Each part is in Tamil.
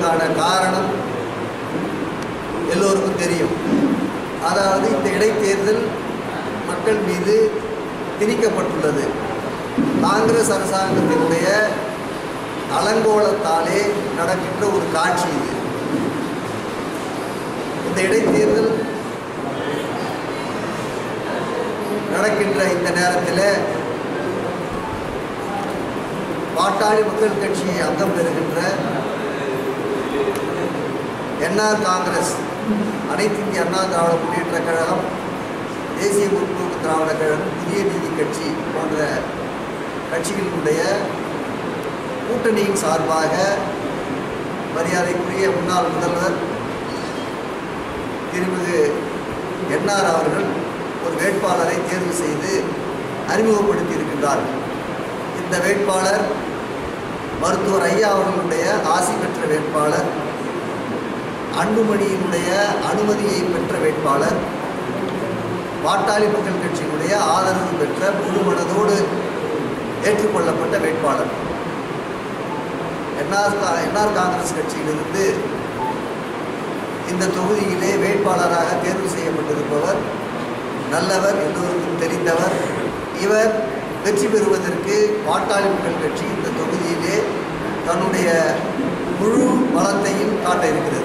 என்பதற்கான காரணம் எல்லோருக்கும் தெரியும் அதாவது இந்த இடைத்தேர்தல் மக்கள் மீது திணிக்கப்பட்டுள்ளது காங்கிரஸ் அரசாங்கத்தினுடைய அலங்கோலத்தாலே நடக்கின்ற ஒரு காட்சி இது இந்த இடைத்தேர்தல் நடக்கின்ற இந்த நேரத்தில் பாட்டாளி மக்கள் கட்சி அங்கம் பெறுகின்ற என்ஆர் காங்கிரஸ் அனைத்து இந்திய அண்ணா திராவிட முன்னேற்ற கழகம் தேசிய முற்போக்கு திராவிட கழகம் புதிய நீதி கட்சி போன்ற கட்சிகளினுடைய கூட்டணியின் சார்பாக மரியாதைக்குரிய முன்னாள் முதல்வர் திருமிகு என்ஆர் அவர்கள் ஒரு வேட்பாளரை தேர்வு செய்து அறிமுகப்படுத்தி இருக்கின்றார்கள் இந்த வேட்பாளர் மருத்துவர் ஐயா அவர்களுடைய ஆசி பெற்ற வேட்பாளர் அன்புமணியினுடைய அனுமதியை பெற்ற வேட்பாளர் பாட்டாளி மக்கள் கட்சியினுடைய ஆதரவு பெற்ற முழு மனதோடு ஏற்றுக்கொள்ளப்பட்ட வேட்பாளர் என்ஆர் கா என்ஆர் காங்கிரஸ் கட்சியிலிருந்து இந்த தொகுதியிலே வேட்பாளராக தேர்வு செய்யப்பட்டிருப்பவர் நல்லவர் எல்லோருக்கும் தெரிந்தவர் இவர் வெற்றி பெறுவதற்கு பாட்டாளி மக்கள் கட்சி இந்த தொகுதியிலே தன்னுடைய முழு பலத்தையும் காட்ட இருக்கிறது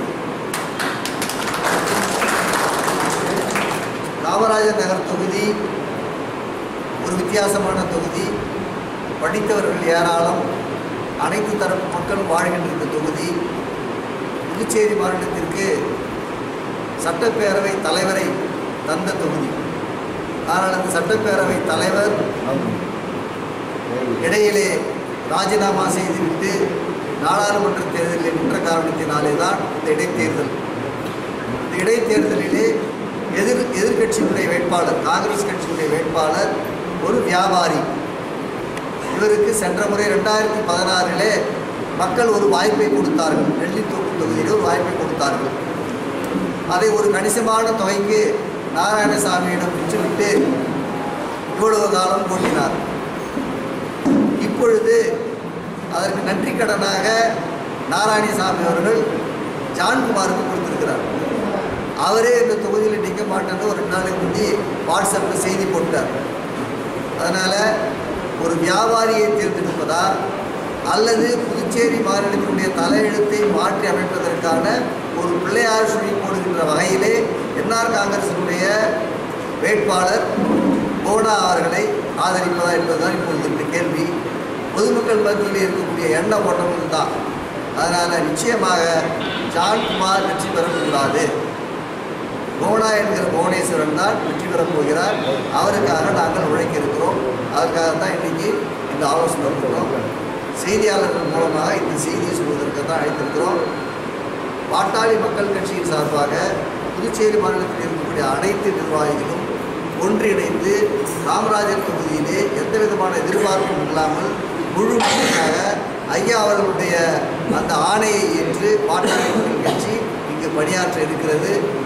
காமராஜர் நகர் தொகுதி ஒரு வித்தியாசமான தொகுதி படித்தவர்கள் ஏராளம் அனைத்து தரப்பு மக்களும் வாழ்கின்ற இந்த தொகுதி புதுச்சேரி மாநிலத்திற்கு சட்டப்பேரவை தலைவரை தந்த தொகுதி ஆனால் அந்த சட்டப்பேரவை தலைவர் இடையிலே ராஜினாமா செய்துவிட்டு நாடாளுமன்ற தேர்தலில் நின்ற காரணத்தினாலே தான் இந்த இடைத்தேர்தல் இந்த இடைத்தேர்தலிலே எதிர் எதிர்கட்சியினுடைய வேட்பாளர் காங்கிரஸ் கட்சியினுடைய வேட்பாளர் ஒரு வியாபாரி இவருக்கு சென்ற முறை ரெண்டாயிரத்தி பதினாறிலே மக்கள் ஒரு வாய்ப்பை கொடுத்தார்கள் நெல்லித்தோப்பு தொகுதியில் ஒரு வாய்ப்பை கொடுத்தார்கள் அதை ஒரு கணிசமான தொகைக்கு நாராயணசாமியிடம் விற்றுவிட்டு இவ்வளவு காலம் போட்டினார் இப்பொழுது அதற்கு நன்றி கடனாக நாராயணசாமி அவர்கள் ஜான்குமாருக்கு கொடுத்திருக்கிறார் அவரே இந்த தொகுதியில் நிற்க மாட்டேன்னு ஒரு ரெண்டு நாளைக்கு முந்தி வாட்ஸ்அப்பில் செய்தி போட்டார் அதனால் ஒரு வியாபாரியை தேர்ந்தெடுப்பதா அல்லது புதுச்சேரி மாநிலத்தினுடைய தலையெழுத்தை மாற்றி அமைப்பதற்கான ஒரு பிள்ளையார் சுழி போடுகின்ற வகையிலே என்ஆர் காங்கிரசினுடைய வேட்பாளர் போனா அவர்களை ஆதரிப்பதா என்பதுதான் இப்பொழுது இந்த கேள்வி பொதுமக்கள் மத்தியில் இருக்கக்கூடிய எண்ண ஓட்டமும் தான் அதனால் நிச்சயமாக ஜான்குமார் வெற்றி பெறக்கூடாது போனா என்கிற புவனேஸ்வரன் தான் வெற்றி பெறப் போகிறார் அவருக்காக நாங்கள் உழைக்க இருக்கிறோம் அதற்காக தான் இன்றைக்கி இந்த ஆலோசனை இருக்கிறோம் செய்தியாளர்கள் மூலமாக இந்த செய்தியை சொல்வதற்கு தான் அழைத்திருக்கிறோம் பாட்டாளி மக்கள் கட்சியின் சார்பாக புதுச்சேரி மாநிலத்தில் இருக்கக்கூடிய அனைத்து நிர்வாகிகளும் ஒன்றிணைந்து காமராஜர் தொகுதியிலே எந்த விதமான எதிர்பார்ப்பும் இல்லாமல் முழு முழுமையாக ஐயா அவர்களுடைய அந்த ஆணையை ஏற்று பாட்டாளி மக்கள் கட்சி இங்கு பணியாற்ற இருக்கிறது